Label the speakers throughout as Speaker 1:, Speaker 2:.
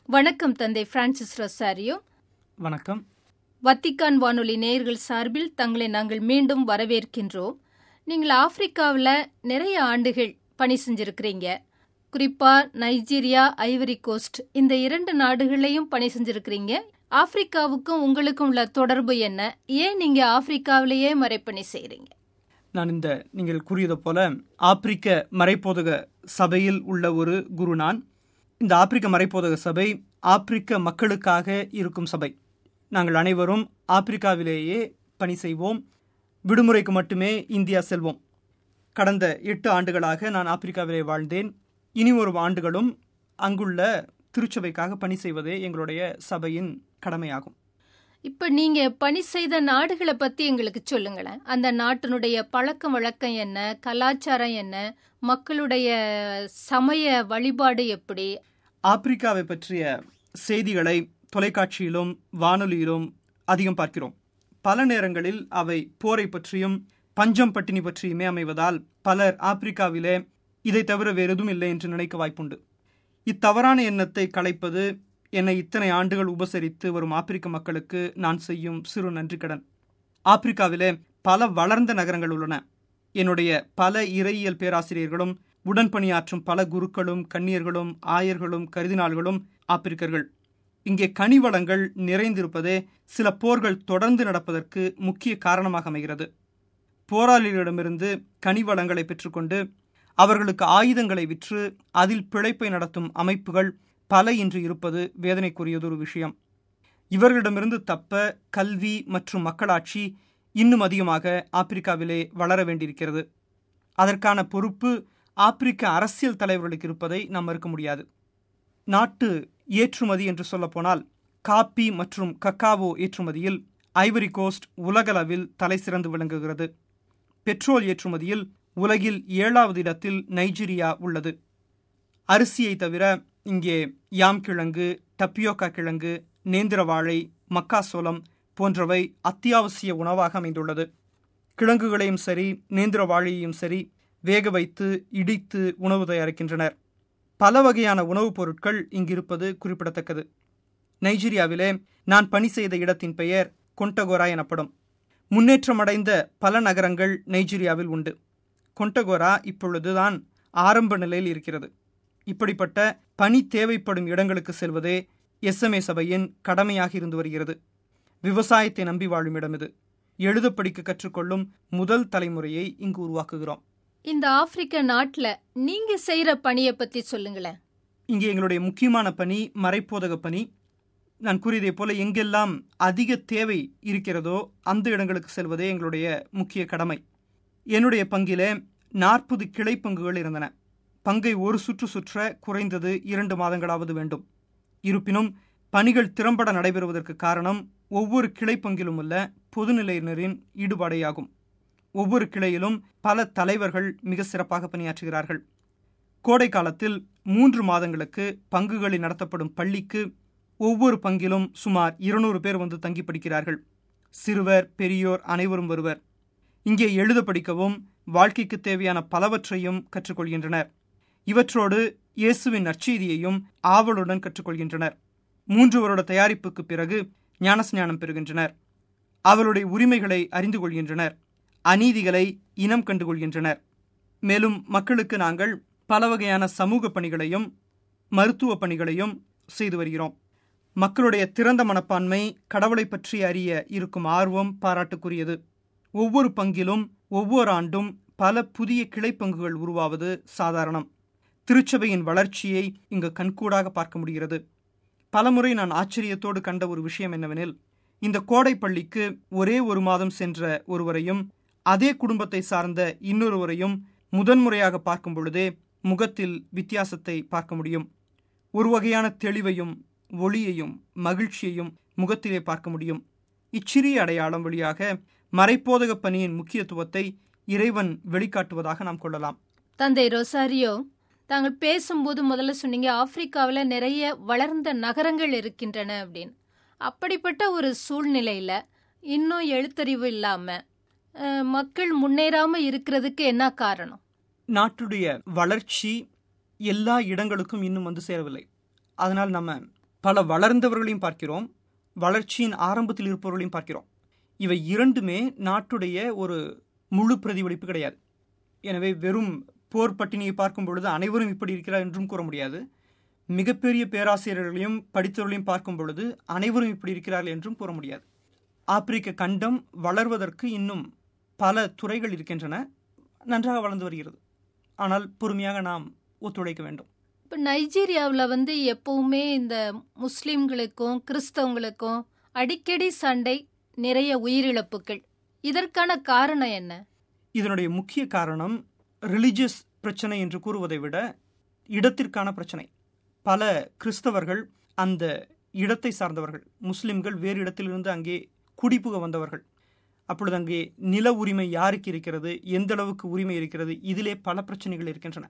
Speaker 1: வணக்கம் தந்தை Francis Rosario
Speaker 2: வணக்கம்
Speaker 1: வத்திக்கான் வானொலி நேயர்கள் சார்பில் தங்களை நாங்கள் மீண்டும் வரவேற்கின்றோம் நீங்கள் ஆப்பிரிக்காவில் நிறைய ஆண்டுகள் பணி செஞ்சிருக்கிறீங்க குறிப்பா நைஜீரியா ஐவரி கோஸ்ட் இந்த இரண்டு நாடுகளையும் பணி செஞ்சிருக்கிறீங்க ஆப்பிரிக்காவுக்கும் உங்களுக்கும் உள்ள தொடர்பு என்ன ஏன் நீங்க ஆப்பிரிக்காவிலேயே மறைப்பணி செய்றீங்க
Speaker 2: நான் இந்த நீங்கள் கூறியது போல ஆப்பிரிக்க மறைப்போதக சபையில் உள்ள ஒரு குரு நான் இந்த ஆப்பிரிக்க மறைப்போதக சபை ஆப்பிரிக்க மக்களுக்காக இருக்கும் சபை நாங்கள் அனைவரும் ஆப்பிரிக்காவிலேயே பணி செய்வோம் விடுமுறைக்கு மட்டுமே இந்தியா செல்வோம் கடந்த எட்டு ஆண்டுகளாக நான் ஆப்பிரிக்காவிலே வாழ்ந்தேன் இனி ஒரு ஆண்டுகளும் அங்குள்ள திருச்சபைக்காக பணி செய்வதே எங்களுடைய சபையின் கடமையாகும்
Speaker 1: இப்ப நீங்க பணி செய்த நாடுகளை பத்தி எங்களுக்கு சொல்லுங்களேன் அந்த நாட்டினுடைய பழக்கம் வழக்கம் என்ன கலாச்சாரம் என்ன மக்களுடைய சமய வழிபாடு எப்படி
Speaker 2: ஆப்பிரிக்காவை பற்றிய செய்திகளை தொலைக்காட்சியிலும் வானொலியிலும் அதிகம் பார்க்கிறோம் பல நேரங்களில் அவை போரை பற்றியும் பஞ்சம் பட்டினி பற்றியுமே அமைவதால் பலர் ஆப்பிரிக்காவிலே இதை தவிர வேறு எதுவும் இல்லை என்று நினைக்க வாய்ப்புண்டு இத்தவறான எண்ணத்தை களைப்பது என்னை இத்தனை ஆண்டுகள் உபசரித்து வரும் ஆப்பிரிக்க மக்களுக்கு நான் செய்யும் சிறு நன்றிக்கடன் ஆப்பிரிக்காவிலே பல வளர்ந்த நகரங்கள் உள்ளன என்னுடைய பல இறையியல் பேராசிரியர்களும் உடன் பணியாற்றும் பல குருக்களும் கன்னியர்களும் ஆயர்களும் கருதினாள்களும் ஆப்பிரிக்கர்கள் இங்கே கனிவளங்கள் நிறைந்திருப்பதே சில போர்கள் தொடர்ந்து நடப்பதற்கு முக்கிய காரணமாக அமைகிறது போராளிகளிடமிருந்து கனிவளங்களை பெற்றுக்கொண்டு அவர்களுக்கு ஆயுதங்களை விற்று அதில் பிழைப்பை நடத்தும் அமைப்புகள் பல இன்று இருப்பது வேதனைக்குரியதொரு விஷயம் இவர்களிடமிருந்து தப்ப கல்வி மற்றும் மக்களாட்சி இன்னும் அதிகமாக ஆப்பிரிக்காவிலே வளர வேண்டியிருக்கிறது அதற்கான பொறுப்பு ஆப்பிரிக்க அரசியல் தலைவர்களுக்கு இருப்பதை நாம் மறுக்க முடியாது நாட்டு ஏற்றுமதி என்று சொல்லப்போனால் காப்பி மற்றும் கக்காவோ ஏற்றுமதியில் ஐவரி கோஸ்ட் உலகளவில் தலை சிறந்து விளங்குகிறது பெட்ரோல் ஏற்றுமதியில் உலகில் ஏழாவது இடத்தில் நைஜீரியா உள்ளது அரிசியை தவிர இங்கே யாம் கிழங்கு டப்பியோக்கா கிழங்கு நேந்திர வாழை மக்காசோளம் போன்றவை அத்தியாவசிய உணவாக அமைந்துள்ளது கிழங்குகளையும் சரி நேந்திர வாழையையும் சரி வேக வைத்து இடித்து உணவு தயாரிக்கின்றனர் பல வகையான உணவுப் பொருட்கள் இங்கிருப்பது குறிப்பிடத்தக்கது நைஜீரியாவிலே நான் பணி செய்த இடத்தின் பெயர் கொண்டகோரா எனப்படும் முன்னேற்றமடைந்த பல நகரங்கள் நைஜீரியாவில் உண்டு கொண்டகோரா இப்பொழுதுதான் ஆரம்ப நிலையில் இருக்கிறது இப்படிப்பட்ட பணி தேவைப்படும் இடங்களுக்கு செல்வதே எஸ்எம்ஏ சபையின் கடமையாக இருந்து வருகிறது விவசாயத்தை நம்பி வாழும் இடம் இது எழுத படிக்க கற்றுக்கொள்ளும் முதல் தலைமுறையை இங்கு உருவாக்குகிறோம்
Speaker 1: இந்த ஆப்பிரிக்க நாட்டுல நீங்க செய்யற பணியை பத்தி சொல்லுங்களேன்
Speaker 2: இங்கே எங்களுடைய முக்கியமான பணி மறைப்போதக பணி நான் கூறியதைப் போல எங்கெல்லாம் அதிக தேவை இருக்கிறதோ அந்த இடங்களுக்கு செல்வதே எங்களுடைய முக்கிய கடமை என்னுடைய பங்கிலே நாற்பது கிளை பங்குகள் இருந்தன பங்கை ஒரு சுற்று சுற்ற குறைந்தது இரண்டு மாதங்களாவது வேண்டும் இருப்பினும் பணிகள் திறம்பட நடைபெறுவதற்கு காரணம் ஒவ்வொரு கிளை பங்கிலும் உள்ள பொதுநிலையினரின் ஈடுபாடேயாகும் ஒவ்வொரு கிளையிலும் பல தலைவர்கள் மிக சிறப்பாக பணியாற்றுகிறார்கள் கோடை காலத்தில் மூன்று மாதங்களுக்கு பங்குகளில் நடத்தப்படும் பள்ளிக்கு ஒவ்வொரு பங்கிலும் சுமார் இருநூறு பேர் வந்து தங்கி படிக்கிறார்கள் சிறுவர் பெரியோர் அனைவரும் வருவர் இங்கே எழுத படிக்கவும் வாழ்க்கைக்கு தேவையான பலவற்றையும் கற்றுக்கொள்கின்றனர் இவற்றோடு இயேசுவின் நற்செய்தியையும் ஆவலுடன் கற்றுக்கொள்கின்றனர் மூன்று வருட தயாரிப்புக்கு பிறகு ஞானஸ்ஞானம் பெறுகின்றனர் அவளுடைய உரிமைகளை அறிந்து கொள்கின்றனர் அநீதிகளை இனம் கண்டுகொள்கின்றனர் மேலும் மக்களுக்கு நாங்கள் பல வகையான சமூக பணிகளையும் மருத்துவ பணிகளையும் செய்து வருகிறோம் மக்களுடைய திறந்த மனப்பான்மை கடவுளை பற்றி அறிய இருக்கும் ஆர்வம் பாராட்டுக்குரியது ஒவ்வொரு பங்கிலும் ஒவ்வொரு ஆண்டும் பல புதிய கிளைப்பங்குகள் உருவாவது சாதாரணம் திருச்சபையின் வளர்ச்சியை இங்கு கண்கூடாக பார்க்க முடிகிறது பலமுறை நான் ஆச்சரியத்தோடு கண்ட ஒரு விஷயம் என்னவெனில் இந்த கோடை பள்ளிக்கு ஒரே ஒரு மாதம் சென்ற ஒருவரையும் அதே குடும்பத்தை சார்ந்த இன்னொருவரையும் முதன்முறையாக பார்க்கும் பொழுதே முகத்தில் வித்தியாசத்தை பார்க்க முடியும் ஒரு வகையான தெளிவையும் ஒளியையும் மகிழ்ச்சியையும் முகத்திலே பார்க்க முடியும் இச்சிறிய அடையாளம் வழியாக மறைப்போதக பணியின் முக்கியத்துவத்தை இறைவன் வெளிக்காட்டுவதாக நாம் கொள்ளலாம்
Speaker 1: தந்தை ரொசாரியோ தாங்கள் பேசும்போது முதல்ல சொன்னீங்க ஆப்பிரிக்காவில் நிறைய வளர்ந்த நகரங்கள் இருக்கின்றன அப்படின்னு அப்படிப்பட்ட ஒரு சூழ்நிலையில இன்னும் எழுத்தறிவு இல்லாம அஹ், மக்கள் முன்னேறாம இருக்கிறதுக்கு என்ன காரணம்
Speaker 2: நாட்டுடைய வளர்ச்சி எல்லா இடங்களுக்கும் இன்னும் வந்து சேரவில்லை அதனால் நம்ம பல வளர்ந்தவர்களையும் பார்க்கிறோம் வளர்ச்சியின் ஆரம்பத்தில் இருப்பவர்களையும் பார்க்கிறோம் இவை இரண்டுமே நாட்டுடைய ஒரு முழு பிரதிபலிப்பு கிடையாது எனவே வெறும் போர் பட்டினியை பார்க்கும் பொழுது அனைவரும் இப்படி இருக்கிறார் என்றும் கூற முடியாது மிகப்பெரிய பேராசிரியர்களையும் படித்தவர்களையும் பார்க்கும் பொழுது அனைவரும் இப்படி இருக்கிறார்கள் என்றும் கூற முடியாது ஆப்பிரிக்க கண்டம் வளர்வதற்கு இன்னும் பல துறைகள் இருக்கின்றன நன்றாக வளர்ந்து வருகிறது ஆனால் பொறுமையாக நாம் ஒத்துழைக்க வேண்டும்
Speaker 1: இப்போ நைஜீரியாவில் வந்து எப்பவுமே இந்த முஸ்லிம்களுக்கும் கிறிஸ்தவங்களுக்கும் அடிக்கடி சண்டை நிறைய உயிரிழப்புகள் இதற்கான காரணம் என்ன
Speaker 2: இதனுடைய முக்கிய காரணம் ரிலிஜியஸ் பிரச்சனை என்று கூறுவதை விட இடத்திற்கான பிரச்சனை பல கிறிஸ்தவர்கள் அந்த இடத்தை சார்ந்தவர்கள் முஸ்லிம்கள் வேறு இடத்திலிருந்து அங்கே குடிபுக வந்தவர்கள் அப்பொழுது அங்கே நில உரிமை யாருக்கு இருக்கிறது எந்த அளவுக்கு உரிமை இருக்கிறது இதிலே பல பிரச்சனைகள் இருக்கின்றன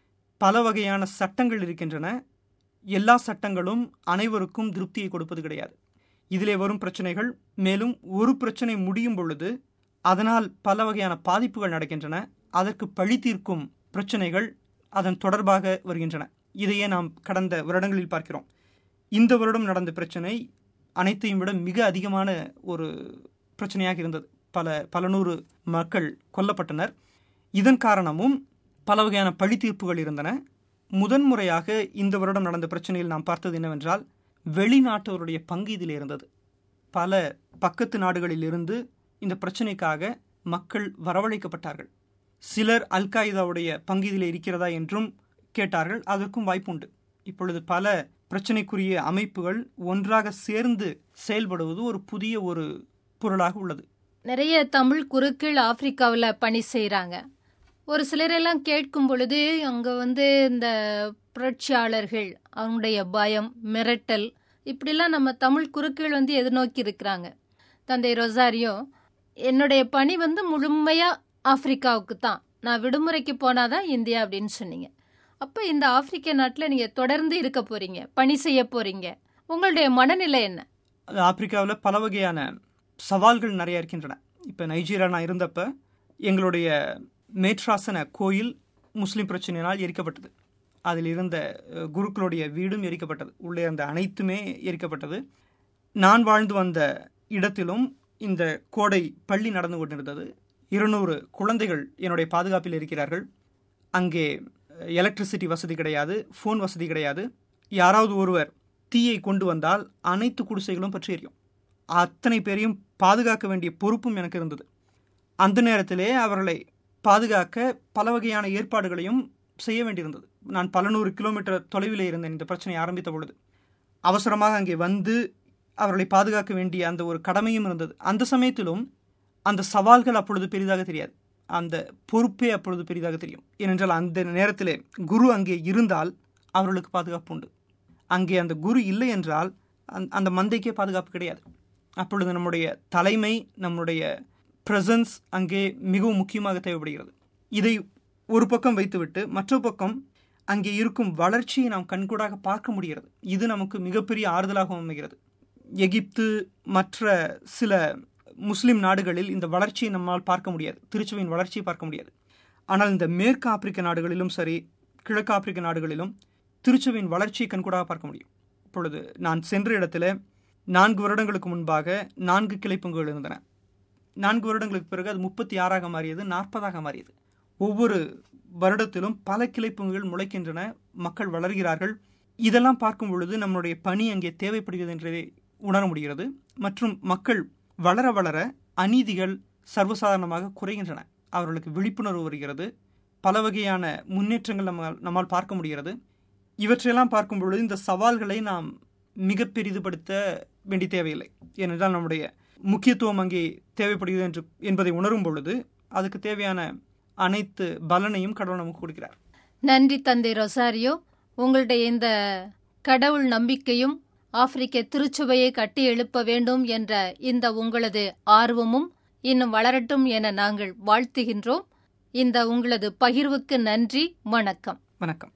Speaker 2: பல வகையான சட்டங்கள் இருக்கின்றன எல்லா சட்டங்களும் அனைவருக்கும் திருப்தியை கொடுப்பது கிடையாது இதிலே வரும் பிரச்சனைகள் மேலும் ஒரு பிரச்சனை முடியும் பொழுது அதனால் பல வகையான பாதிப்புகள் நடக்கின்றன அதற்கு பழி தீர்க்கும் பிரச்சனைகள் அதன் தொடர்பாக வருகின்றன இதையே நாம் கடந்த வருடங்களில் பார்க்கிறோம் இந்த வருடம் நடந்த பிரச்சனை அனைத்தையும் விட மிக அதிகமான ஒரு பிரச்சனையாக இருந்தது பல பல நூறு மக்கள் கொல்லப்பட்டனர் இதன் காரணமும் பல வகையான பழி தீர்ப்புகள் இருந்தன முதன்முறையாக இந்த வருடம் நடந்த பிரச்சனையில் நாம் பார்த்தது என்னவென்றால் வெளிநாட்டவருடைய பங்கு இதில் இருந்தது பல பக்கத்து நாடுகளில் இருந்து இந்த பிரச்சனைக்காக மக்கள் வரவழைக்கப்பட்டார்கள் சிலர் அல் காய்தாவுடைய பங்கு இதில் இருக்கிறதா என்றும் கேட்டார்கள் அதற்கும் வாய்ப்புண்டு இப்பொழுது பல பிரச்சனைக்குரிய அமைப்புகள் ஒன்றாக சேர்ந்து செயல்படுவது ஒரு புதிய ஒரு பொருளாக உள்ளது
Speaker 1: நிறைய தமிழ் குருக்கள் ஆப்பிரிக்காவில் பணி செய்கிறாங்க ஒரு சிலரெல்லாம் கேட்கும் பொழுது அங்கே வந்து இந்த புரட்சியாளர்கள் அவங்களுடைய பயம் மிரட்டல் இப்படிலாம் நம்ம தமிழ் குருக்கள் வந்து எதிர்நோக்கி இருக்கிறாங்க தந்தை ரொசாரியோ என்னுடைய பணி வந்து முழுமையாக ஆப்பிரிக்காவுக்கு தான் நான் விடுமுறைக்கு போனாதான் இந்தியா அப்படின்னு சொன்னீங்க அப்போ இந்த ஆப்பிரிக்க நாட்டில் நீங்கள் தொடர்ந்து இருக்க போறீங்க பணி செய்ய போறீங்க உங்களுடைய மனநிலை என்ன
Speaker 2: அது ஆப்பிரிக்காவில் பல வகையான சவால்கள் நிறைய இருக்கின்றன இப்போ நைஜீரியா நான் இருந்தப்ப எங்களுடைய மேட்ராசன கோயில் முஸ்லீம் பிரச்சனையினால் எரிக்கப்பட்டது அதில் இருந்த அஹ், குருக்களுடைய வீடும் எரிக்கப்பட்டது உள்ளே இருந்த அனைத்துமே எரிக்கப்பட்டது நான் வாழ்ந்து வந்த இடத்திலும் இந்த கோடை பள்ளி நடந்து கொண்டிருந்தது இருநூறு குழந்தைகள் என்னுடைய பாதுகாப்பில் இருக்கிறார்கள் அங்கே எலக்ட்ரிசிட்டி வசதி கிடையாது ஃபோன் வசதி கிடையாது யாராவது ஒருவர் தீயை கொண்டு வந்தால் அனைத்து குடிசைகளும் பற்றி எரியும் அத்தனை பேரையும் பாதுகாக்க வேண்டிய பொறுப்பும் எனக்கு இருந்தது அந்த நேரத்திலே அவர்களை பாதுகாக்க பல வகையான ஏற்பாடுகளையும் செய்ய வேண்டியிருந்தது நான் பல நூறு கிலோமீட்டர் தொலைவில் இருந்தேன் இந்த பிரச்சனை ஆரம்பித்த பொழுது அவசரமாக அங்கே வந்து அவர்களை பாதுகாக்க வேண்டிய அந்த ஒரு கடமையும் இருந்தது அந்த சமயத்திலும் அந்த சவால்கள் அப்பொழுது பெரிதாக தெரியாது அந்த பொறுப்பே அப்பொழுது பெரிதாக தெரியும் ஏனென்றால் அந்த நேரத்திலே குரு அங்கே இருந்தால் அவர்களுக்கு பாதுகாப்பு உண்டு அங்கே அந்த குரு இல்லை என்றால் அந்த- அந்த மந்தைக்கே பாதுகாப்பு கிடையாது அப்பொழுது நம்முடைய தலைமை நம்முடைய பிரசன்ஸ் அங்கே மிகவும் முக்கியமாக தேவைப்படுகிறது இதை ஒரு பக்கம் வைத்துவிட்டு மற்றொரு பக்கம் அங்கே இருக்கும் வளர்ச்சியை நாம் கண்கூடாக பார்க்க முடிகிறது இது நமக்கு மிகப்பெரிய ஆறுதலாக அமைகிறது எகிப்து மற்ற சில முஸ்லிம் நாடுகளில் இந்த வளர்ச்சியை நம்மால் பார்க்க முடியாது திருச்சுவையின் வளர்ச்சியை பார்க்க முடியாது ஆனால் இந்த மேற்கு ஆப்பிரிக்க நாடுகளிலும் சரி கிழக்கு ஆப்பிரிக்க நாடுகளிலும் திருச்சுவையின் வளர்ச்சியை கண்கூடாக பார்க்க முடியும் இப்பொழுது நான் சென்ற இடத்துல நான்கு வருடங்களுக்கு முன்பாக நான்கு கிளைப்பங்குகள் இருந்தன நான்கு வருடங்களுக்கு பிறகு அது முப்பத்தி ஆறாக மாறியது நாற்பதாக மாறியது ஒவ்வொரு வருடத்திலும் பல கிளைப்பங்குகள் முளைக்கின்றன மக்கள் வளர்கிறார்கள் இதெல்லாம் பார்க்கும் பொழுது நம்முடைய பணி அங்கே தேவைப்படுகிறது என்றதை உணர முடிகிறது மற்றும் மக்கள் வளர வளர அநீதிகள் சர்வசாதாரணமாக குறைகின்றன அவர்களுக்கு விழிப்புணர்வு வருகிறது பல வகையான முன்னேற்றங்கள் நம்ம நம்மால் பார்க்க முடிகிறது இவற்றையெல்லாம் பார்க்கும் பொழுது இந்த சவால்களை நாம் மிக பெரிதுபடுத்த வேண்டிய தேவையில்லை ஏனென்றால் நம்முடைய முக்கியத்துவம் அங்கே தேவைப்படுகிறது என்று என்பதை உணரும் பொழுது அதுக்கு தேவையான அனைத்து பலனையும் கடவுள் நமக்கு கொடுக்கிறார்
Speaker 1: நன்றி தந்தை ரொசாரியோ உங்களுடைய இந்த கடவுள் நம்பிக்கையும் ஆப்பிரிக்க திருச்சுவையை கட்டி எழுப்ப வேண்டும் என்ற இந்த உங்களது ஆர்வமும் இன்னும் வளரட்டும் என நாங்கள் வாழ்த்துகின்றோம் இந்த உங்களது பகிர்வுக்கு நன்றி வணக்கம்
Speaker 2: வணக்கம்